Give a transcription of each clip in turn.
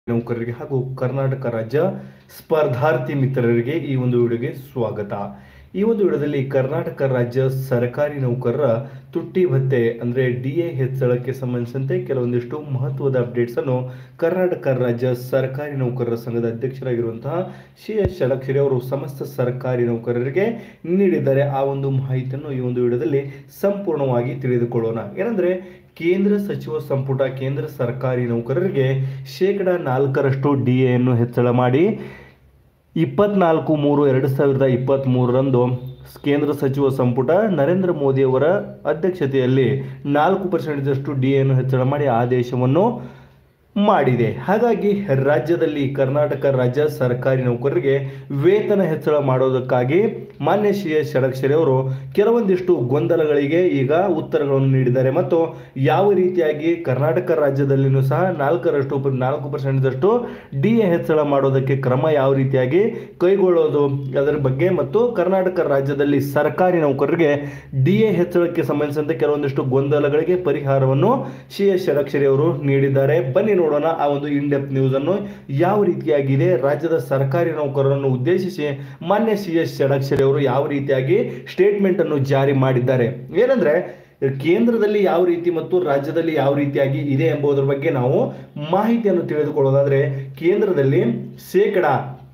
ನೌಕರರಿಗೆ ಹಾಗೂ ಕರ್ನಾಟಕ ರಾಜ್ಯ ಸ್ಪರ್ಧಾರ್ಥಿ ಮಿತ್ರರಿಗೆ ಈ ಒಂದು ವಿಡಿಯೋಗೆ ಸ್ವಾಗತ ಈ ಒಂದು ವಿಡಿಯೋದಲ್ಲಿ ಕರ್ನಾಟಕ ರಾಜ್ಯ ಸರ್ಕಾರಿ ನೌಕರರ ತುಟ್ಟಿ ಭತ್ಯೆ ಅಂದರೆ ಡಿ ಎ ಹೆಚ್ಚಳಕ್ಕೆ ಸಂಬಂಧಿಸಿದಂತೆ ಕೆಲವೊಂದಿಷ್ಟು ಮಹತ್ವದ ಅಪ್ಡೇಟ್ಸ್ ಅನ್ನು ಕರ್ನಾಟಕ ರಾಜ್ಯ ಸರ್ಕಾರಿ ನೌಕರರ ಸಂಘದ ಅಧ್ಯಕ್ಷರಾಗಿರುವಂತಹ ಸಿ ಎಸ್ ಷಡಕ್ಷರಿ ಅವರು ಸಮಸ್ತ ಸರ್ಕಾರಿ ನೌಕರರಿಗೆ ನೀಡಿದ್ದಾರೆ ಆ ಒಂದು ಮಾಹಿತಿಯನ್ನು ಈ ಒಂದು ವಿಡಿಯೋದಲ್ಲಿ ಸಂಪೂರ್ಣವಾಗಿ ತಿಳಿದುಕೊಳ್ಳೋಣ ಏನಂದ್ರೆ ಕೇಂದ್ರ ಸಚಿವ ಸಂಪುಟ ಕೇಂದ್ರ ಸರ್ಕಾರಿ ನೌಕರರಿಗೆ ಶೇಕಡ ನಾಲ್ಕರಷ್ಟು ಡಿ ಎಯನ್ನು ಹೆಚ್ಚಳ ಮಾಡಿ ಇಪ್ಪತ್ನಾಲ್ಕು ಮೂರು ಎರಡು ಸಾವಿರದ ಇಪ್ಪತ್ತ್ಮೂರರಂದು ಕೇಂದ್ರ ಸಚಿವ ಸಂಪುಟ ನರೇಂದ್ರ ಮೋದಿಯವರ ಅಧ್ಯಕ್ಷತೆಯಲ್ಲಿ ನಾಲ್ಕು ಪರ್ಸೆಂಟದಷ್ಟು ಡಿ ಎನ್ನು ಹೆಚ್ಚಳ ಮಾಡಿ ಆದೇಶವನ್ನು ಮಾಡಿದೆ ಹಾಗಾಗಿ ರಾಜ್ಯದಲ್ಲಿ ಕರ್ನಾಟಕ ರಾಜ್ಯ ಸರ್ಕಾರಿ ನೌಕರರಿಗೆ ವೇತನ ಹೆಚ್ಚಳ ಮಾಡೋದಕ್ಕಾಗಿ ಮಾನ್ಯ ಸಿ ಎಸ್ ಷಡಕ್ಷರಿ ಅವರು ಕೆಲವೊಂದಿಷ್ಟು ಗೊಂದಲಗಳಿಗೆ ಈಗ ಉತ್ತರಗಳನ್ನು ನೀಡಿದ್ದಾರೆ ಮತ್ತು ಯಾವ ರೀತಿಯಾಗಿ ಕರ್ನಾಟಕ ರಾಜ್ಯದಲ್ಲಿನೂ ಸಹ ನಾಲ್ಕರಷ್ಟು ಪ- ನಾಲ್ಕು ಪರ್ಸೆಂಟ್ದಷ್ಟು ಡಿ ಎ ಹೆಚ್ಚಳ ಮಾಡೋದಕ್ಕೆ ಕ್ರಮ ಯಾವ ರೀತಿಯಾಗಿ ಕೈಗೊಳ್ಳೋದು ಅದರ ಬಗ್ಗೆ ಮತ್ತು ಕರ್ನಾಟಕ ರಾಜ್ಯದಲ್ಲಿ ಸರ್ಕಾರಿ ನೌಕರರಿಗೆ ಡಿ ಎ ಹೆಚ್ಚಳಕ್ಕೆ ಸಂಬಂಧಿಸಿದಂತೆ ಕೆಲವೊಂದಿಷ್ಟು ಗೊಂದಲಗಳಿಗೆ ಪರಿಹಾರವನ್ನು ಸಿ ಎಸ್ ಷಡಕ್ಷರಿ ಅವರು ನೀಡಿದ್ದಾರೆ ಬನ್ನಿ ನೋಡೋಣ ಆ ಒಂದು ಇನ್ ಡೆಪ್ತ್ ನ್ಯೂಸ್ ಅನ್ನು ಯಾವ ರೀತಿಯಾಗಿದೆ ರಾಜ್ಯದ ಸರ್ಕಾರಿ ನೌಕರರನ್ನು ಉದ್ದೇಶಿಸಿ ಮಾನ್ಯ ಸಿ ಎಸ್ ಷಡಕ್ಷರಿ ಅವರು ಯಾವ ರೀತಿಯಾಗಿ ಸ್ಟೇಟ್ಮೆಂಟ್ ಅನ್ನು ಜಾರಿ ಮಾಡಿದ್ದಾರೆ ಏನಂದ್ರೆ ಕೇಂದ್ರದಲ್ಲಿ ಯಾವ ರೀತಿ ಮತ್ತು ರಾಜ್ಯದಲ್ಲಿ ಯಾವ ರೀತಿಯಾಗಿ ಇದೆ ಎಂಬುದರ ಬಗ್ಗೆ ನಾವು ಮಾಹಿತಿಯನ್ನು ತಿಳಿದುಕೊಳ್ಳೋದಾದ್ರೆ ಕೇಂದ್ರದಲ್ಲಿ ಶೇಕಡ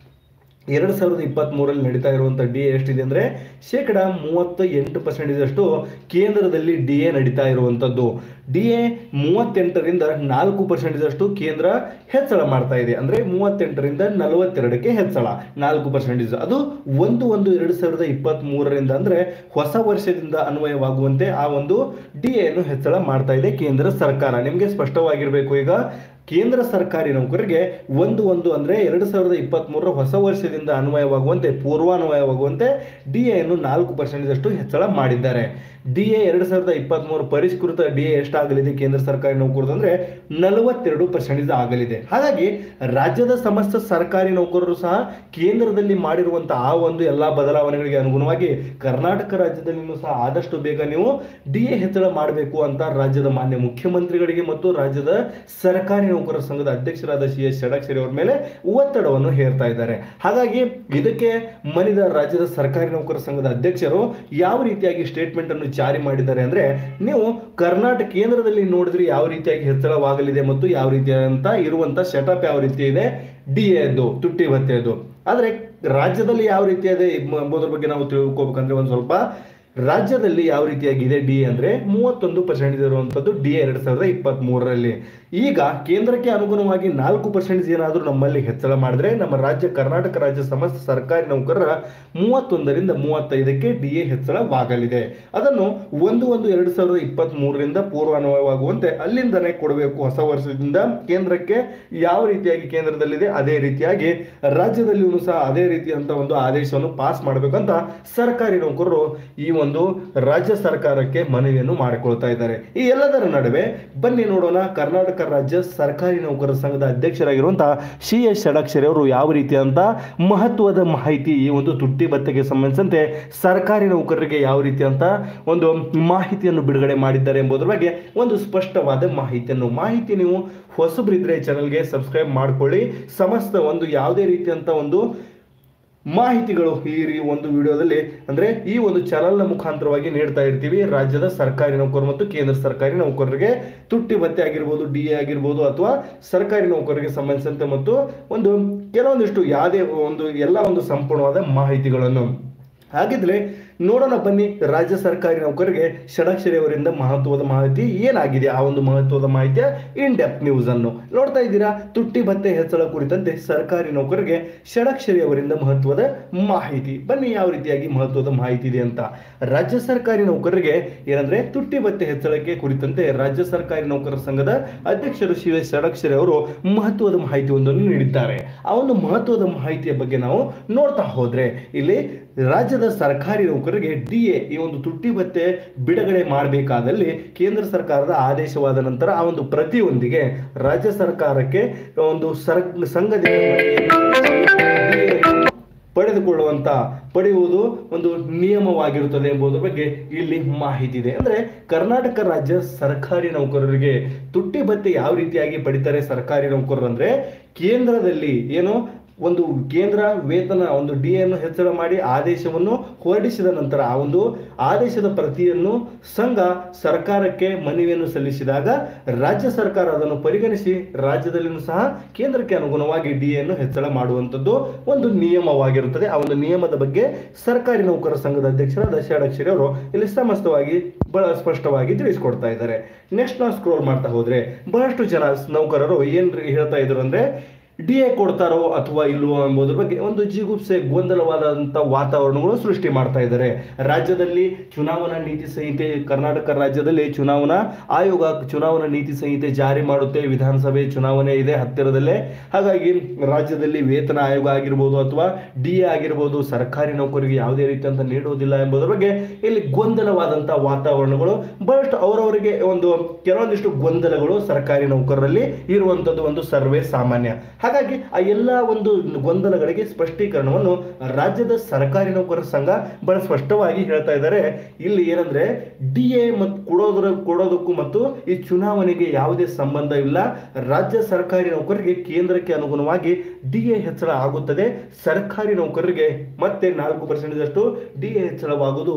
ಎರಡು ಸಾವಿರದ ಇಪ್ಪತ್ತ್ಮೂರರಲ್ಲಿ ನಡೀತಾ ಇರುವಂಥ ಡಿ ಎ ಎಷ್ಟಿದೆ ಅಂದರೆ ಶೇಕಡ ಮೂವತ್ತ ಎಂಟು ಪರ್ಸೆಂಟೇಜಷ್ಟು ಕೇಂದ್ರದಲ್ಲಿ ಡಿ ಎ ನಡೀತಾ ಇರುವಂಥದ್ದು ಡಿ ಎ ಮೂವತ್ತೆಂಟರಿಂದ ನಾಲ್ಕು ಪರ್ಸೆಂಟೇಜಷ್ಟು ಕೇಂದ್ರ ಹೆಚ್ಚಳ ಮಾಡ್ತಾ ಇದೆ ಅಂದರೆ ಮೂವತ್ತೆಂಟರಿಂದ ನಲವತ್ತೆರಡಕ್ಕೆ ಹೆಚ್ಚಳ ನಾಲ್ಕು ಪರ್ಸೆಂಟೇಜ್ ಅದು ಒಂದು ಒಂದು ಎರಡು ಸಾವಿರದ ಇಪ್ಪತ್ತ್ಮೂರರಿಂದ ಅಂದರೆ ಹೊಸ ವರ್ಷದಿಂದ ಅನ್ವಯವಾಗುವಂತೆ ಆ ಒಂದು ಡಿ ಎನ್ನು ಹೆಚ್ಚಳ ಮಾಡ್ತಾ ಇದೆ ಕೇಂದ್ರ ಸರ್ಕಾರ ನಿಮಗೆ ಸ್ಪಷ್ಟವಾಗಿರಬೇಕು ಈಗ ಕೇಂದ್ರ ಸರ್ಕಾರಿ ನೌಕರರಿಗೆ ಒಂದು ಒಂದು ಅಂದರೆ ಎರಡು ಸಾವಿರದ ಇಪ್ಪತ್ತ್ಮೂರರ ಹೊಸ ವರ್ಷದಿಂದ ಅನ್ವಯವಾಗುವಂತೆ ಪೂರ್ವಾನ್ವಯವಾಗುವಂತೆ ಡಿ ಎನ್ನು ನಾಲ್ಕು ಪರ್ಸೆಂಟೇಜಷ್ಟು ಹೆಚ್ಚಳ ಮಾಡಿದ್ದಾರೆ ಡಿ ಎ ಎರಡು ಸಾವಿರದ ಇಪ್ಪತ್ತ್ಮೂರು ಪರಿಷ್ಕೃತ ಡಿ ಎ ಎಷ್ಟಾಗಲಿದೆ ಕೇಂದ್ರ ಸರ್ಕಾರಿ ನೌಕರರು ಅಂದರೆ ನಲವತ್ತೆರಡು ಪರ್ಸೆಂಟೇಜ್ ಆಗಲಿದೆ ಹಾಗಾಗಿ ರಾಜ್ಯದ ಸಮಸ್ತ ಸರ್ಕಾರಿ ನೌಕರರು ಸಹ ಕೇಂದ್ರದಲ್ಲಿ ಮಾಡಿರುವಂತಹ ಆ ಒಂದು ಎಲ್ಲ ಬದಲಾವಣೆಗಳಿಗೆ ಅನುಗುಣವಾಗಿ ಕರ್ನಾಟಕ ರಾಜ್ಯದಲ್ಲಿಯೂ ಸಹ ಆದಷ್ಟು ಬೇಗ ನೀವು ಡಿ ಎ ಹೆಚ್ಚಳ ಮಾಡಬೇಕು ಅಂತ ರಾಜ್ಯದ ಮಾನ್ಯ ಮುಖ್ಯಮಂತ್ರಿಗಳಿಗೆ ಮತ್ತು ರಾಜ್ಯದ ಸರ್ಕಾರಿ ನೌಕರರ ಸಂಘದ ಅಧ್ಯಕ್ಷರಾದ ಸಿ ಎಸ್ ಷಡಕ್ಷರಿ ಅವರ ಮೇಲೆ ಒತ್ತಡವನ್ನು ಹೇರ್ತಾ ಇದ್ದಾರೆ ಹಾಗಾಗಿ ಇದಕ್ಕೆ ಮನಿದ ರಾಜ್ಯದ ಸರ್ಕಾರಿ ನೌಕರರ ಸಂಘದ ಅಧ್ಯಕ್ಷರು ಯಾವ ರೀತಿಯಾಗಿ ಸ್ಟೇಟ್ಮೆಂಟ್ ಅನ್ನು ಜಾರಿ ಮಾಡಿದ್ದಾರೆ ಅಂದ್ರೆ ನೀವು ಕರ್ನಾಟಕ ಕೇಂದ್ರದಲ್ಲಿ ನೋಡಿದ್ರೆ ಯಾವ ರೀತಿಯಾಗಿ ಹೆಚ್ಚಳವಾಗಲಿದೆ ಮತ್ತು ಯಾವ ರೀತಿಯಾದಂತ ಇರುವಂತ ಸೆಟಪ್ ಯಾವ ರೀತಿ ಇದೆ ಡಿ ಎದು ತುಟ್ಟಿ ಭತ್ಯೆದು ಆದ್ರೆ ರಾಜ್ಯದಲ್ಲಿ ಯಾವ ರೀತಿಯಾದ ಎಂಬುದರ ಬಗ್ಗೆ ನಾವು ತಿಳ್ಕೊಬೇಕಂದ್ರೆ ಒಂದು ಸ್ವಲ್ಪ ರಾಜ್ಯದಲ್ಲಿ ಯಾವ ರೀತಿಯಾಗಿದೆ ಡಿ ಅಂದ್ರೆ ಮೂವತ್ತೊಂದು ಪರ್ಸೆಂಟೇಜ್ ಇರುವಂಥದ್ದು ಡಿ ಎರಡ್ ಸಾವಿರದ ಇಪ್ಪತ್ತ್ ಮೂರರಲ್ಲಿ ಈಗ ಕೇಂದ್ರಕ್ಕೆ ಅನುಗುಣವಾಗಿ ನಾಲ್ಕು ಪರ್ಸೆಂಟೇಜ್ ಏನಾದರೂ ನಮ್ಮಲ್ಲಿ ಹೆಚ್ಚಳ ಮಾಡಿದ್ರೆ ನಮ್ಮ ರಾಜ್ಯ ಕರ್ನಾಟಕ ರಾಜ್ಯ ಸಮಸ್ತ ಸರ್ಕಾರಿ ನೌಕರರ ಮೂವತ್ತೊಂದರಿಂದ ಮೂವತ್ತೈದಕ್ಕೆ ಡಿ ಎ ಹೆಚ್ಚಳವಾಗಲಿದೆ ಅದನ್ನು ಒಂದು ಒಂದು ಎರಡು ಸಾವಿರದ ಇಪ್ಪತ್ತ್ ಮೂರರಿಂದ ಪೂರ್ವಾನ್ವಯವಾಗುವಂತೆ ಅಲ್ಲಿಂದನೇ ಕೊಡಬೇಕು ಹೊಸ ವರ್ಷದಿಂದ ಕೇಂದ್ರಕ್ಕೆ ಯಾವ ರೀತಿಯಾಗಿ ಕೇಂದ್ರದಲ್ಲಿದೆ ಅದೇ ರೀತಿಯಾಗಿ ರಾಜ್ಯದಲ್ಲಿಯೂ ಸಹ ಅದೇ ರೀತಿಯಂತ ಒಂದು ಆದೇಶವನ್ನು ಪಾಸ್ ಮಾಡಬೇಕಂತ ಸರ್ಕಾರಿ ನೌಕರರು ಈ ಒಂದು ರಾಜ್ಯ ಸರ್ಕಾರಕ್ಕೆ ಮನವಿಯನ್ನು ಮಾಡಿಕೊಳ್ತಾ ಇದ್ದಾರೆ ಈ ಎಲ್ಲದರ ನಡುವೆ ಬನ್ನಿ ನೋಡೋಣ ಕರ್ನಾಟಕ ರಾಜ್ಯ ಸರ್ಕಾರಿ ನೌಕರರ ಸಂಘದ ಅಧ್ಯಕ್ಷರಾಗಿರುವಂತಹ ಸಿ ಎಸ್ ಷಡಕ್ಷರಿ ಅವರು ಯಾವ ರೀತಿಯಾದಂತ ಮಹತ್ವದ ಮಾಹಿತಿ ಈ ಒಂದು ತುಟ್ಟಿ ಭತ್ಯೆಗೆ ಸಂಬಂಧಿಸಿದಂತೆ ಸರ್ಕಾರಿ ನೌಕರರಿಗೆ ಯಾವ ರೀತಿಯಂತ ಒಂದು ಮಾಹಿತಿಯನ್ನು ಬಿಡುಗಡೆ ಮಾಡಿದ್ದಾರೆ ಎಂಬುದರ ಬಗ್ಗೆ ಒಂದು ಸ್ಪಷ್ಟವಾದ ಮಾಹಿತಿಯನ್ನು ಮಾಹಿತಿ ನೀವು ಹೊಸಬರಿದ್ರೆ ಚಾನಲ್ಗೆ ಸಬ್ಸ್ಕ್ರೈಬ್ ಮಾಡ್ಕೊಳ್ಳಿ ಸಮಸ್ತ ಒಂದು ಯಾವುದೇ ರೀತಿಯಂತ ಒಂದು ಮಾಹಿತಿಗಳು ಈ ರೀ- ಒಂದು ವಿಡಿಯೋದಲ್ಲಿ ಅಂದ್ರೆ ಈ ಒಂದು ಚಾನಲ್ನ ಮುಖಾಂತರವಾಗಿ ನೀಡ್ತಾ ಇರ್ತೀವಿ ರಾಜ್ಯದ ಸರ್ಕಾರಿ ನೌಕರರು ಮತ್ತು ಕೇಂದ್ರ ಸರ್ಕಾರಿ ನೌಕರರಿಗೆ ತುಟ್ಟಿ ಭತ್ಯೆ ಆಗಿರ್ಬೋದು ಡಿ ಎ ಆಗಿರ್ಬೋದು ಅಥವಾ ಸರ್ಕಾರಿ ನೌಕರರಿಗೆ ಸಂಬಂಧಿಸಿದಂತೆ ಮತ್ತು ಒಂದು ಕೆಲವೊಂದಿಷ್ಟು ಯಾವುದೇ ಒಂದು ಎಲ್ಲ ಒಂದು ಸಂಪೂರ್ಣವಾದ ಮಾಹಿತಿಗಳನ್ನು ಹಾಗಿದ್ರೆ ನೋಡೋಣ ಬನ್ನಿ ರಾಜ್ಯ ಸರ್ಕಾರಿ ನೌಕರರಿಗೆ ಷಡಕ್ಷರಿ ಅವರಿಂದ ಮಹತ್ವದ ಮಾಹಿತಿ ಏನಾಗಿದೆ ಆ ಒಂದು ಮಹತ್ವದ ಮಾಹಿತಿಯ ಇನ್ ಡೆಪ್ತ್ ನ್ಯೂಸ್ ಅನ್ನು ನೋಡ್ತಾ ಇದ್ದೀರಾ ತುಟ್ಟಿ ಭತ್ಯೆ ಹೆಚ್ಚಳ ಕುರಿತಂತೆ ಸರ್ಕಾರಿ ನೌಕರರಿಗೆ ಷಡಕ್ಷರಿ ಅವರಿಂದ ಮಹತ್ವದ ಮಾಹಿತಿ ಬನ್ನಿ ಯಾವ ರೀತಿಯಾಗಿ ಮಹತ್ವದ ಮಾಹಿತಿ ಇದೆ ಅಂತ ರಾಜ್ಯ ಸರ್ಕಾರಿ ನೌಕರರಿಗೆ ಏನಂದ್ರೆ ತುಟ್ಟಿ ಭತ್ಯೆ ಹೆಚ್ಚಳಕ್ಕೆ ಕುರಿತಂತೆ ರಾಜ್ಯ ಸರ್ಕಾರಿ ನೌಕರರ ಸಂಘದ ಅಧ್ಯಕ್ಷರು ಶಿವ ಷಡಕ್ಷರಿ ಅವರು ಮಹತ್ವದ ಮಾಹಿತಿಯೊಂದನ್ನು ನೀಡಿದ್ದಾರೆ ಆ ಒಂದು ಮಹತ್ವದ ಮಾಹಿತಿಯ ಬಗ್ಗೆ ನಾವು ನೋಡ್ತಾ ಹೋದ್ರೆ ಇಲ್ಲಿ ರಾಜ್ಯದ ಸರ್ಕಾರಿ ನೌಕರರಿಗೆ ಡಿ ಎ ಈ ಒಂದು ತುಟ್ಟಿ ಭತ್ಯೆ ಬಿಡುಗಡೆ ಮಾಡಬೇಕಾದಲ್ಲಿ ಕೇಂದ್ರ ಸರ್ಕಾರದ ಆದೇಶವಾದ ನಂತರ ಆ ಒಂದು ಪ್ರತಿಯೊಂದಿಗೆ ರಾಜ್ಯ ಸರ್ಕಾರಕ್ಕೆ ಒಂದು ಸರ್ ಸಂಘದಿಂದ ಮನವಿಯನ್ನು ಪಡೆದುಕೊಳ್ಳುವಂತ ಪಡೆಯುವುದು ಒಂದು ನಿಯಮವಾಗಿರುತ್ತದೆ ಎಂಬುದರ ಬಗ್ಗೆ ಇಲ್ಲಿ ಮಾಹಿತಿ ಇದೆ ಅಂದ್ರೆ ಕರ್ನಾಟಕ ರಾಜ್ಯ ಸರ್ಕಾರಿ ನೌಕರರಿಗೆ ತುಟ್ಟಿ ಭತ್ಯೆ ಯಾವ ರೀತಿಯಾಗಿ ಪಡಿತಾರೆ ಸರ್ಕಾರಿ ನೌಕರರು ಅಂದ್ರೆ ಕೇಂದ್ರದಲ್ಲಿ ಏನು ಒಂದು ಕೇಂದ್ರ ವೇತನ ಒಂದು ಡಿ ಅನ್ನು ಹೆಚ್ಚಳ ಮಾಡಿ ಆದೇಶವನ್ನು ಹೊರಡಿಸಿದ ನಂತರ ಆ ಒಂದು ಆದೇಶದ ಪ್ರತಿಯನ್ನು ಸಂಘ ಸರ್ಕಾರಕ್ಕೆ ಮನವಿಯನ್ನು ಸಲ್ಲಿಸಿದಾಗ ರಾಜ್ಯ ಸರ್ಕಾರ ಅದನ್ನು ಪರಿಗಣಿಸಿ ರಾಜ್ಯದಲ್ಲಿಯೂ ಸಹ ಕೇಂದ್ರಕ್ಕೆ ಅನುಗುಣವಾಗಿ ಡಿ ಅನ್ನು ಹೆಚ್ಚಳ ಮಾಡುವಂಥದ್ದು ಒಂದು ನಿಯಮವಾಗಿರುತ್ತದೆ ಆ ಒಂದು ನಿಯಮದ ಬಗ್ಗೆ ಸರ್ಕಾರಿ ನೌಕರರ ಸಂಘದ ಅಧ್ಯಕ್ಷರಾದ ಷಡಕ್ಷರಿ ಅವರು ಇಲ್ಲಿ ಸಮಸ್ತವಾಗಿ ಬಹಳ ಸ್ಪಷ್ಟವಾಗಿ ತಿಳಿಸ್ಕೊಡ್ತಾ ಇದ್ದಾರೆ ನೆಕ್ಸ್ಟ್ ನಾವು ಸ್ಕ್ರೋಲ್ ಮಾಡ್ತಾ ಹೋದ್ರೆ ಬಹಳಷ್ಟು ಜನ ನೌಕರರು ಏನ್ ಹೇಳ್ತಾ ಇದ್ರು ಅಂದ್ರೆ ಡಿ ಎ ಕೊಡ್ತಾರೋ ಅಥವಾ ಇಲ್ವೋ ಎಂಬುದರ ಬಗ್ಗೆ ಒಂದು ಜಿಗುಪ್ಸೆ ಗೊಂದಲವಾದಂಥ ವಾತಾವರಣಗಳು ಸೃಷ್ಟಿ ಮಾಡ್ತಾ ಇದ್ದಾರೆ ರಾಜ್ಯದಲ್ಲಿ ಚುನಾವಣಾ ನೀತಿ ಸಂಹಿತೆ ಕರ್ನಾಟಕ ರಾಜ್ಯದಲ್ಲಿ ಚುನಾವಣಾ ಆಯೋಗ ಚುನಾವಣಾ ನೀತಿ ಸಂಹಿತೆ ಜಾರಿ ಮಾಡುತ್ತೆ ವಿಧಾನಸಭೆ ಚುನಾವಣೆ ಇದೆ ಹತ್ತಿರದಲ್ಲೇ ಹಾಗಾಗಿ ರಾಜ್ಯದಲ್ಲಿ ವೇತನ ಆಯೋಗ ಆಗಿರ್ಬೋದು ಅಥವಾ ಡಿ ಎ ಆಗಿರ್ಬೋದು ಸರ್ಕಾರಿ ನೌಕರಿಗೆ ಯಾವುದೇ ರೀತಿಯಂತ ನೀಡುವುದಿಲ್ಲ ಎಂಬುದರ ಬಗ್ಗೆ ಇಲ್ಲಿ ಗೊಂದಲವಾದಂಥ ವಾತಾವರಣಗಳು ಬಹಳಷ್ಟು ಅವರವರಿಗೆ ಒಂದು ಕೆಲವೊಂದಿಷ್ಟು ಗೊಂದಲಗಳು ಸರ್ಕಾರಿ ನೌಕರರಲ್ಲಿ ಇರುವಂಥದ್ದು ಒಂದು ಸರ್ವೇ ಸಾಮಾನ್ಯ ಹಾಗಾಗಿ ಆ ಎಲ್ಲ ಒಂದು ಗೊಂದಲಗಳಿಗೆ ಸ್ಪಷ್ಟೀಕರಣವನ್ನು ರಾಜ್ಯದ ಸರ್ಕಾರಿ ನೌಕರರ ಸಂಘ ಬಹಳ ಸ್ಪಷ್ಟವಾಗಿ ಹೇಳ್ತಾ ಇದ್ದಾರೆ ಇಲ್ಲಿ ಏನಂದ್ರೆ ಡಿ ಎ ಮತ್ತು ಕೊಡೋದ್ರ ಕೊಡೋದಕ್ಕೂ ಮತ್ತು ಈ ಚುನಾವಣೆಗೆ ಯಾವುದೇ ಸಂಬಂಧ ಇಲ್ಲ ರಾಜ್ಯ ಸರ್ಕಾರಿ ನೌಕರರಿಗೆ ಕೇಂದ್ರಕ್ಕೆ ಅನುಗುಣವಾಗಿ ಡಿ ಎ ಹೆಚ್ಚಳ ಆಗುತ್ತದೆ ಸರ್ಕಾರಿ ನೌಕರರಿಗೆ ಮತ್ತೆ ನಾಲ್ಕು ಪರ್ಸೆಂಟೇಜ್ ಅಷ್ಟು ಡಿ ಎ ಹೆಚ್ಚಳವಾಗುವುದು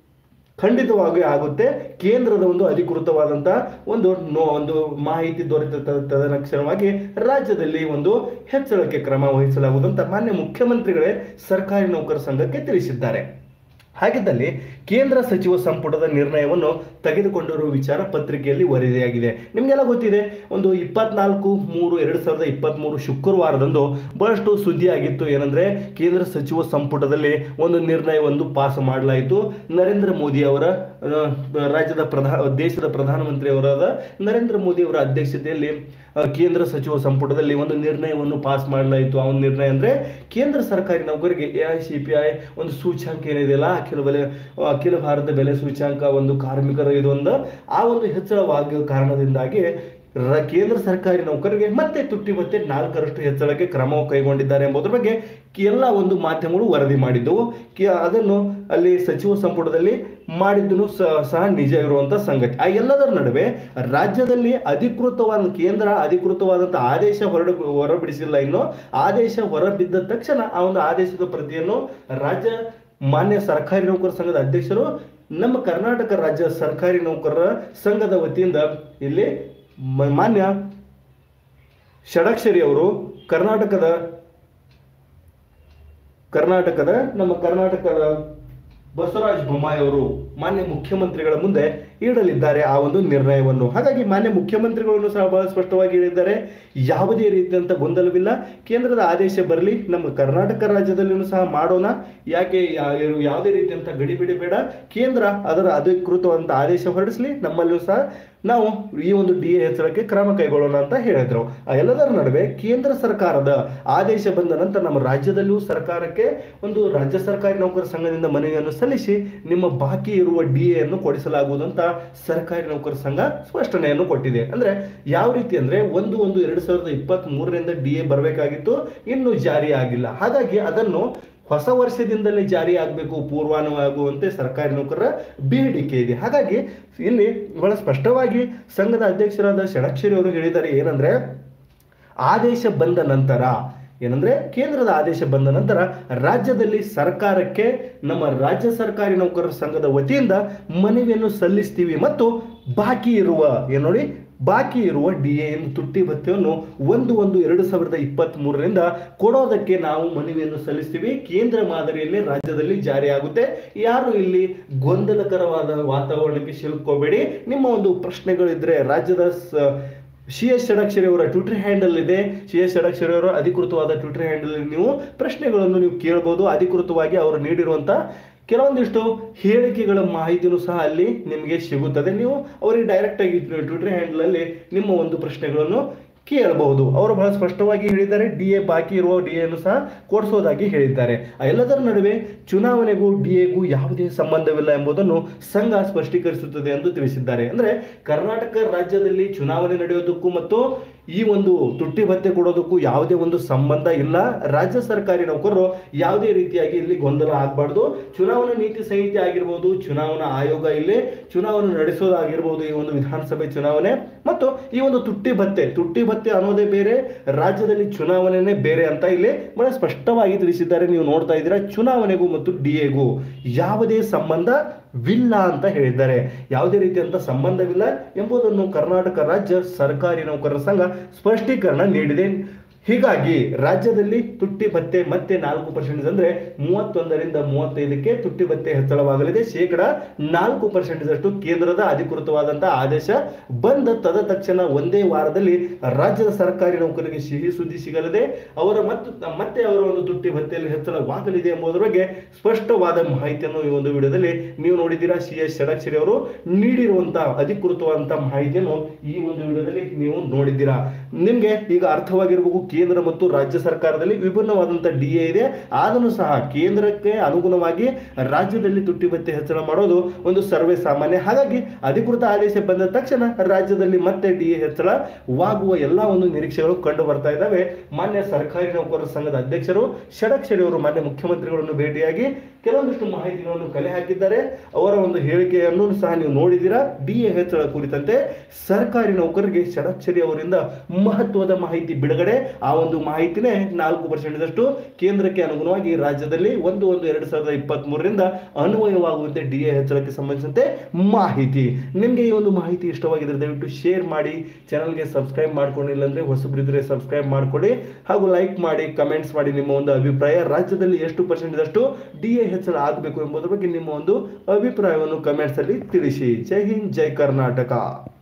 ಖಂಡಿತವಾಗಿ ಆಗುತ್ತೆ ಕೇಂದ್ರದ ಒಂದು ಅಧಿಕೃತವಾದಂತಹ ಒಂದು ನೋ ಒಂದು ಮಾಹಿತಿ ದೊರೆತ ತ- ತದನಕ್ಷರವಾಗಿ ರಾಜ್ಯದಲ್ಲಿ ಒಂದು ಹೆಚ್ಚಳಕ್ಕೆ ಕ್ರಮ ವಹಿಸಲಾಗುವುದು ಅಂತ ಮಾನ್ಯ ಮುಖ್ಯಮಂತ್ರಿಗಳೇ ಸರ್ಕಾರಿ ನೌಕರ ಸಂಘಕ್ಕೆ ತಿಳಿಸಿದ್ದಾರೆ ಹಾಗಿದ್ದಲ್ಲಿ ಕೇಂದ್ರ ಸಚಿವ ಸಂಪುಟದ ನಿರ್ಣಯವನ್ನು ತೆಗೆದುಕೊಂಡಿರುವ ವಿಚಾರ ಪತ್ರಿಕೆಯಲ್ಲಿ ವರದಿಯಾಗಿದೆ ನಿಮಗೆಲ್ಲ ಗೊತ್ತಿದೆ ಒಂದು ಇಪ್ಪತ್ನಾಲ್ಕು ಮೂರು ಎರಡು ಸಾವಿರದ ಇಪ್ಪತ್ತ್ಮೂರು ಶುಕ್ರವಾರದಂದು ಬಹಳಷ್ಟು ಸುದ್ದಿ ಆಗಿತ್ತು ಏನಂದ್ರೆ ಕೇಂದ್ರ ಸಚಿವ ಸಂಪುಟದಲ್ಲಿ ಒಂದು ನಿರ್ಣಯವನ್ನು ಪಾಸ್ ಮಾಡಲಾಯಿತು ನರೇಂದ್ರ ಮೋದಿ ಅವರ ಆ, ರಾಜ್ಯದ ಪ್ರಧಾ ದೇಶದ ಪ್ರಧಾನಮಂತ್ರಿ ಅವರಾದ ನರೇಂದ್ರ ಮೋದಿ ಅವರ ಅಧ್ಯಕ್ಷತೆಯಲ್ಲಿ ಆ, ಕೇಂದ್ರ ಸಚಿವ ಸಂಪುಟದಲ್ಲಿ ಒಂದು ನಿರ್ಣಯವನ್ನು ಪಾಸ್ ಮಾಡಲಾಯಿತು ಆ ಒಂದು ನಿರ್ಣಯ ಅಂದ್ರೆ ಕೇಂದ್ರ ಸರ್ಕಾರಿ ನೌಕರಿಗೆ A I C P I ಒಂದು ಸೂಚ್ಯಾಂಕ ಏನಿದೆಯಲ್ಲ ಅಖಿಲ ಬೆಲೆ ಅಖಿಲ ಭಾರತ ಬೆಲೆ ಸೂಚ್ಯಾಂಕ ಒಂದು ಕಾರ್ಮಿಕರ ಇದೊಂದು ಆ ಒಂದು ಹೆಚ್ಚಳವಾಗಿರುವ ಕಾರಣದಿಂದಾಗಿ ರ- ಕೇಂದ್ರ ಸರ್ಕಾರಿ ನೌಕರರಿಗೆ ಮತ್ತೆ ತುಟ್ಟಿ ಮತ್ತೆ ನಾಲ್ಕರಷ್ಟು ಹೆಚ್ಚಳಕ್ಕೆ ಕ್ರಮ ಕೈಗೊಂಡಿದ್ದಾರೆ ಎಂಬುದರ ಬಗ್ಗೆ ಎಲ್ಲ ಒಂದು ಮಾಧ್ಯಮಗಳು ವರದಿ ಮಾಡಿದ್ದವು ಕಿ- ಅದನ್ನು ಅಲ್ಲಿ ಸಚಿವ ಸಂಪುಟದಲ್ಲಿ ಮಾಡಿದ್ದನು ಸಹ ನಿಜ ಇರುವಂತ ಸಂಗತಿ ಆ ಎಲ್ಲದರ ನಡುವೆ ರಾಜ್ಯದಲ್ಲಿ ಅಧಿಕೃತವಾದ ಕೇಂದ್ರ ಅಧಿಕೃತವಾದಂಥ ಆದೇಶ ಹೊರಡ ಹೊರಬಿಡಿಸಿಲ್ಲ ಇನ್ನು ಆದೇಶ ಹೊರಬಿದ್ದ ತಕ್ಷಣ ಆ ಒಂದು ಆದೇಶದ ಪ್ರತಿಯನ್ನು ರಾಜ್ಯ ಮಾನ್ಯ ಸರ್ಕಾರಿ ನೌಕರ ಸಂಘದ ಅಧ್ಯಕ್ಷರು ನಮ್ಮ ಕರ್ನಾಟಕ ರಾಜ್ಯ ಸರ್ಕಾರಿ ನೌಕರರ ಸಂಘದ ವತಿಯಿಂದ ಇಲ್ಲಿ ಮ- ಮಾನ್ಯ ಷಡಕ್ಷರಿ ಅವರು ಕರ್ನಾಟಕದ ಕರ್ನಾಟಕದ ನಮ್ಮ ಕರ್ನಾಟಕದ ಬಸವರಾಜ ಬೊಮ್ಮಾಯಿ ಅವರು ಮಾನ್ಯ ಮುಖ್ಯಮಂತ್ರಿಗಳ ಮುಂದೆ ಇಡಲಿದ್ದಾರೆ ಆ ಒಂದು ನಿರ್ಣಯವನ್ನು ಹಾಗಾಗಿ ಮಾನ್ಯ ಮುಖ್ಯಮಂತ್ರಿಗಳನ್ನು ಸಹ ಬಹಳ ಸ್ಪಷ್ಟವಾಗಿ ಹೇಳಿದ್ದಾರೆ ಯಾವುದೇ ರೀತಿಯಂತ ಗೊಂದಲವಿಲ್ಲ ಕೇಂದ್ರದ ಆದೇಶ ಬರಲಿ ನಮ್ಮ ಕರ್ನಾಟಕ ರಾಜ್ಯದಲ್ಲಿಯೂ ಸಹ ಮಾಡೋಣ ಯಾಕೆ ಯಾ- ಯಾವುದೇ ರೀತಿಯಂತ ಗಡಿಬಿಡಿ ಬೇಡ ಕೇಂದ್ರ ಅದರ ಅಧಿಕೃತವಾದಂಥ ಆದೇಶ ಹೊರಡಿಸಲಿ ನಮ್ಮಲ್ಲಿಯೂ ಸಹ ನಾವು ಈ ಒಂದು ಡಿ ಎ ಹೆಚ್ಚಳಕ್ಕೆ ಕ್ರಮ ಕೈಗೊಳ್ಳೋಣ ಅಂತ ಹೇಳಿದ್ರು ಆ ಎಲ್ಲದರ ನಡುವೆ ಕೇಂದ್ರ ಸರ್ಕಾರದ ಆದೇಶ ಬಂದ ನಂತರ ನಮ್ಮ ರಾಜ್ಯದಲ್ಲಿಯೂ ಸರ್ಕಾರಕ್ಕೆ ಒಂದು ರಾಜ್ಯ ಸರ್ಕಾರಿ ನೌಕರ ಸಂಘದಿಂದ ಮನವಿಯನ್ನು ಸಲ್ಲಿಸಿ ನಿಮ್ಮ ಬಾಕಿ ಇರುವ ಡಿ ಎನ್ನು ಕೊಡಿಸಲಾಗುವುದು ಅಂತ ಸರ್ಕಾರಿ ನೌಕರ ಸಂಘ ಸ್ಪಷ್ಟನೆಯನ್ನು ಕೊಟ್ಟಿದೆ ಅಂದ್ರೆ ಯಾವ ರೀತಿ ಅಂದ್ರೆ ಒಂದು ಒಂದು ಎರಡು ಸಾವಿರದ ಇಪ್ಪತ್ತ್ ಮೂರರಿಂದ ಡಿ ಎ ಬರಬೇಕಾಗಿತ್ತು ಇನ್ನು ಜಾರಿ ಆಗಿಲ್ಲ ಹಾಗಾಗಿ ಅದನ್ನು ಹೊಸ ವರ್ಷದಿಂದಲೇ ಜಾರಿ ಆಗಬೇಕು ಪೂರ್ವಾನುವಾಗುವಂತೆ ಸರ್ಕಾರಿ ನೌಕರರ ಬೇಡಿಕೆ ಇದೆ ಹಾಗಾಗಿ ಇಲ್ಲಿ ಬಹಳ ಸ್ಪಷ್ಟವಾಗಿ ಸಂಘದ ಅಧ್ಯಕ್ಷರಾದ ಷಡಕ್ಷರಿ ಅವರು ಹೇಳಿದ್ದಾರೆ ಏನಂದ್ರೆ ಆದೇಶ ಬಂದ ನಂತರ ಏನಂದ್ರೆ ಕೇಂದ್ರದ ಆದೇಶ ಬಂದ ನಂತರ ರಾಜ್ಯದಲ್ಲಿ ಸರ್ಕಾರಕ್ಕೆ ನಮ್ಮ ರಾಜ್ಯ ಸರ್ಕಾರಿ ನೌಕರರ ಸಂಘದ ವತಿಯಿಂದ ಮನವಿಯನ್ನು ಸಲ್ಲಿಸ್ತೀವಿ ಮತ್ತು ಬಾಕಿ ಇರುವ ಏನು ನೋಡಿ ಬಾಕಿ ಇರುವ ಡಿ ಎ ತುಟ್ಟಿ ಭತ್ಯೆಯನ್ನು ಒಂದು ಒಂದು ಎರಡು ಸಾವಿರದ ಇಪ್ಪತ್ತ್ ಮೂರರಿಂದ ಕೊಡೋದಕ್ಕೆ ನಾವು ಮನವಿಯನ್ನು ಸಲ್ಲಿಸ್ತೀವಿ ಕೇಂದ್ರ ಮಾದರಿಯಲ್ಲಿ ರಾಜ್ಯದಲ್ಲಿ ಜಾರಿಯಾಗುತ್ತೆ ಯಾರು ಇಲ್ಲಿ ಗೊಂದಲಕರವಾದ ವಾತಾವರಣಕ್ಕೆ ಸಿಲುಕೋಬೇಡಿ ನಿಮ್ಮ ಒಂದು ಪ್ರಶ್ನೆಗಳಿದ್ರೆ ರಾಜ್ಯದ ಸ- ಸಿ ಎಸ್ ಷಡಕ್ಷರಿ ಅವರ ಟ್ವಿಟರ್ ಹ್ಯಾಂಡಲ್ ಇದೆ ಸಿ ಎಸ್ ಷಡಕ್ಷರಿ ಅವರ ಅಧಿಕೃತವಾದ ಟ್ವಿಟರ್ ಹ್ಯಾಂಡಲ್ ನೀವು ಪ್ರಶ್ನೆಗಳನ್ನು ನೀವು ಕೇಳಬಹುದು ಅಧಿಕೃತವಾಗಿ ಅವರು ನೀಡಿರುವಂತ ಕೆಲವೊಂದಿಷ್ಟು ಹೇಳಿಕೆಗಳ ಮಾಹಿತಿನೂ ಸಹ ಅಲ್ಲಿ ನಿಮಗೆ ಸಿಗುತ್ತದೆ ನೀವು ಅವರಿಗೆ ಡೈರೆಕ್ಟ್ ಆಗಿ ಟ್ವಿಟರ್ ಹ್ಯಾಂಡಲ್ ಅಲ್ಲಿ ನಿಮ್ಮ ಒಂದು ಪ್ರಶ್ನೆಗಳನ್ನು ಕೇಳಬಹುದು ಅವರು ಬಹಳ ಸ್ಪಷ್ಟವಾಗಿ ಹೇಳಿದ್ದಾರೆ ಡಿ ಎ ಬಾಕಿ ಇರುವ ಡಿ ಎನ್ನು ಸಹ ಕೊಡಿಸೋದಾಗಿ ಹೇಳಿದ್ದಾರೆ ಆ ಎಲ್ಲದರ ನಡುವೆ ಚುನಾವಣೆಗೂ ಡಿ ಎಗೂ ಯಾವುದೇ ಸಂಬಂಧವಿಲ್ಲ ಎಂಬುದನ್ನು ಸಂಘ ಸ್ಪಷ್ಟೀಕರಿಸುತ್ತದೆ ಎಂದು ತಿಳಿಸಿದ್ದಾರೆ ಅಂದ್ರೆ ಕರ್ನಾಟಕ ರಾಜ್ಯದಲ್ಲಿ ಚುನಾವಣೆ ನಡೆಯೋದಕ್ಕೂ ಮತ್ತು ಈ ಒಂದು ತುಟ್ಟಿ ಭತ್ಯೆ ಕೊಡೋದಕ್ಕೂ ಯಾವುದೇ ಒಂದು ಸಂಬಂಧ ಇಲ್ಲ ರಾಜ್ಯ ಸರ್ಕಾರಿ ನೌಕರರು ಯಾವುದೇ ರೀತಿಯಾಗಿ ಇಲ್ಲಿ ಗೊಂದಲ ಆಗಬಾರ್ದು ಚುನಾವಣಾ ನೀತಿ ಸಂಹಿತೆ ಆಗಿರ್ಬೋದು ಚುನಾವಣಾ ಆಯೋಗ ಇಲ್ಲಿ ಚುನಾವಣೆ ನಡೆಸೋದಾಗಿರ್ಬೋದು ಈ ಒಂದು ವಿಧಾನಸಭೆ ಚುನಾವಣೆ ಮತ್ತು ಈ ಒಂದು ತುಟ್ಟಿ ಭತ್ಯೆ ತುಟ್ಟಿ ಭತ್ಯೆ ಅನ್ನೋದೇ ಬೇರೆ ರಾಜ್ಯದಲ್ಲಿ ಚುನಾವಣೆನೇ ಬೇರೆ ಅಂತ ಇಲ್ಲಿ ಬಹಳ ಸ್ಪಷ್ಟವಾಗಿ ತಿಳಿಸಿದ್ದಾರೆ ನೀವು ನೋಡ್ತಾ ಇದ್ದೀರಾ ಚುನಾವಣೆಗೂ ಮತ್ತು ಡಿ ಎಗೂ ಯಾವುದೇ ಸಂಬಂಧವಿಲ್ಲ ಅಂತ ಹೇಳಿದ್ದಾರೆ ಯಾವುದೇ ರೀತಿಯಂತ ಸಂಬಂಧವಿಲ್ಲ ಎಂಬುದನ್ನು ಕರ್ನಾಟಕ ರಾಜ್ಯ ಸರ್ಕಾರಿ ನೌಕರರ ಸಂಘ ಸ್ಪಷ್ಟೀಕರಣ ನೀಡಿದೆ ಹೀಗಾಗಿ ರಾಜ್ಯದಲ್ಲಿ ತುಟ್ಟಿ ಭತ್ಯೆ ಮತ್ತೆ ನಾಲ್ಕು ಪರ್ಸೆಂಟ್ ಅಂದ್ರೆ ಮೂವತ್ತೊಂದರಿಂದ ಮೂವತ್ತೈದಕ್ಕೆ ತುಟ್ಟಿ ಭತ್ಯೆ ಹೆಚ್ಚಳವಾಗಲಿದೆ ಶೇಕಡ ನಾಲ್ಕು ಪರ್ಸೆಂಟ್ ಅಷ್ಟು ಕೇಂದ್ರದ ಅಧಿಕೃತವಾದಂತಹ ಆದೇಶ ಬಂದ ತದ ತಕ್ಷಣ ಒಂದೇ ವಾರದಲ್ಲಿ ರಾಜ್ಯದ ಸರ್ಕಾರಿ ನೌಕರರಿಗೆ ಸಿಹಿ ಸುದ್ದಿ ಸಿಗಲಿದೆ ಅವರ ಮತ್ತು ಮತ್ತೆ ಅವರ ಒಂದು ತುಟ್ಟಿ ಭತ್ಯೆಯಲ್ಲಿ ಹೆಚ್ಚಳವಾಗಲಿದೆ ಎಂಬುದರ ಬಗ್ಗೆ ಸ್ಪಷ್ಟವಾದ ಮಾಹಿತಿಯನ್ನು ಈ ಒಂದು ವಿಡಿಯೋದಲ್ಲಿ ನೀವು ನೋಡಿದ್ದೀರಾ ಸಿ ಎಸ್ ಷಡಕ್ಷರಿ ಅವರು ನೀಡಿರುವಂತಹ ಅಧಿಕೃತವಾದಂತಹ ಮಾಹಿತಿಯನ್ನು ಈ ಒಂದು ವಿಡಿಯೋದಲ್ಲಿ ನೀವು ನೋಡಿದ್ದೀರಾ ನಿಮ್ಗೆ ಈಗ ಅರ್ಥವಾಗಿರಬೇಕು ಕೇಂದ್ರ ಮತ್ತು ರಾಜ್ಯ ಸರ್ಕಾರದಲ್ಲಿ ವಿಭಿನ್ನವಾದಂತಹ ಡಿ ಎ ಇದೆ ಆದರೂ ಸಹ ಕೇಂದ್ರಕ್ಕೆ ಅನುಗುಣವಾಗಿ ರಾಜ್ಯದಲ್ಲಿ ತುಟ್ಟಿ ಭತ್ಯೆ ಹೆಚ್ಚಳ ಮಾಡೋದು ಒಂದು ಸರ್ವೇ ಸಾಮಾನ್ಯ ಹಾಗಾಗಿ ಅಧಿಕೃತ ಆದೇಶ ಬಂದ ತಕ್ಷಣ ರಾಜ್ಯದಲ್ಲಿ ಮತ್ತೆ ಡಿ ಎ ಹೆಚ್ಚಳವಾಗುವ ಎಲ್ಲಾ ಒಂದು ನಿರೀಕ್ಷೆಗಳು ಕಂಡು ಬರ್ತಾ ಇದ್ದಾವೆ ಮಾನ್ಯ ಸರ್ಕಾರಿ ನೌಕರರ ಸಂಘದ ಅಧ್ಯಕ್ಷರು ಷಡಕ್ಷರಿ ಅವರು ಮಾನ್ಯ ಮುಖ್ಯಮಂತ್ರಿಗಳನ್ನು ಭೇಟಿಯಾಗಿ ಕೆಲವೊಂದಿಷ್ಟು ಮಾಹಿತಿಗಳನ್ನು ಕಲೆ ಹಾಕಿದ್ದಾರೆ ಅವರ ಒಂದು ಹೇಳಿಕೆಯನ್ನು ಸಹ ನೀವು ನೋಡಿದ್ದೀರಾ ಡಿ ಎ ಹೆಚ್ಚಳ ಕುರಿತಂತೆ ಸರ್ಕಾರಿ ನೌಕರರಿಗೆ ಷಡಕ್ಷರಿ ಅವರಿಂದ ಮಹತ್ವದ ಮಾಹಿತಿ ಬಿಡುಗಡೆ ಆ ಒಂದು ಮಾಹಿತಿನೇ ನಾಲ್ಕು ಪರ್ಸೆಂಟ್ದಷ್ಟು ಕೇಂದ್ರಕ್ಕೆ ಅನುಗುಣವಾಗಿ ರಾಜ್ಯದಲ್ಲಿ ಒಂದು ಒಂದು ಎರಡು ಸಾವಿರದ ಇಪ್ಪತ್ತ್ ಮೂರರಿಂದ ಅನ್ವಯವಾಗುವಂತೆ ಡಿ ಎ ಹೆಚ್ಚಳಕ್ಕೆ ಸಂಬಂಧಿಸಿದಂತೆ ಮಾಹಿತಿ ನಿಮಗೆ ಈ ಒಂದು ಮಾಹಿತಿ ಇಷ್ಟವಾಗಿದ್ರೆ ದಯವಿಟ್ಟು ಶೇರ್ ಮಾಡಿ ಚಾನಲ್ಗೆ ಸಬ್ಸ್ಕ್ರೈಬ್ ಮಾಡ್ಕೊಂಡಿಲ್ಲ ಅಂದ್ರೆ ಹೊಸಬ್ರಿದ್ರೆ ಸಬ್ಸ್ಕ್ರೈಬ್ ಮಾಡ್ಕೊಳ್ಳಿ ಹಾಗೂ ಲೈಕ್ ಮಾಡಿ ಕಮೆಂಟ್ಸ್ ಮಾಡಿ ನಿಮ್ಮ ಒಂದು ಅಭಿಪ್ರಾಯ ರಾಜ್ಯದಲ್ಲಿ ಎಷ್ಟು ಪರ್ಸೆಂಟ್ದಷ್ಟು ಡಿ ಎ ಹೆಚ್ಚಳ ಆಗಬೇಕು ಎಂಬುದರ ಬಗ್ಗೆ ನಿಮ್ಮ ಒಂದು ಅಭಿಪ್ರಾಯವನ್ನು ಕಮೆಂಟ್ಸ್ ಅಲ್ಲಿ ತಿಳಿಸಿ ಜೈ ಹಿಂದ್ ಜೈ ಕರ್ನಾಟಕ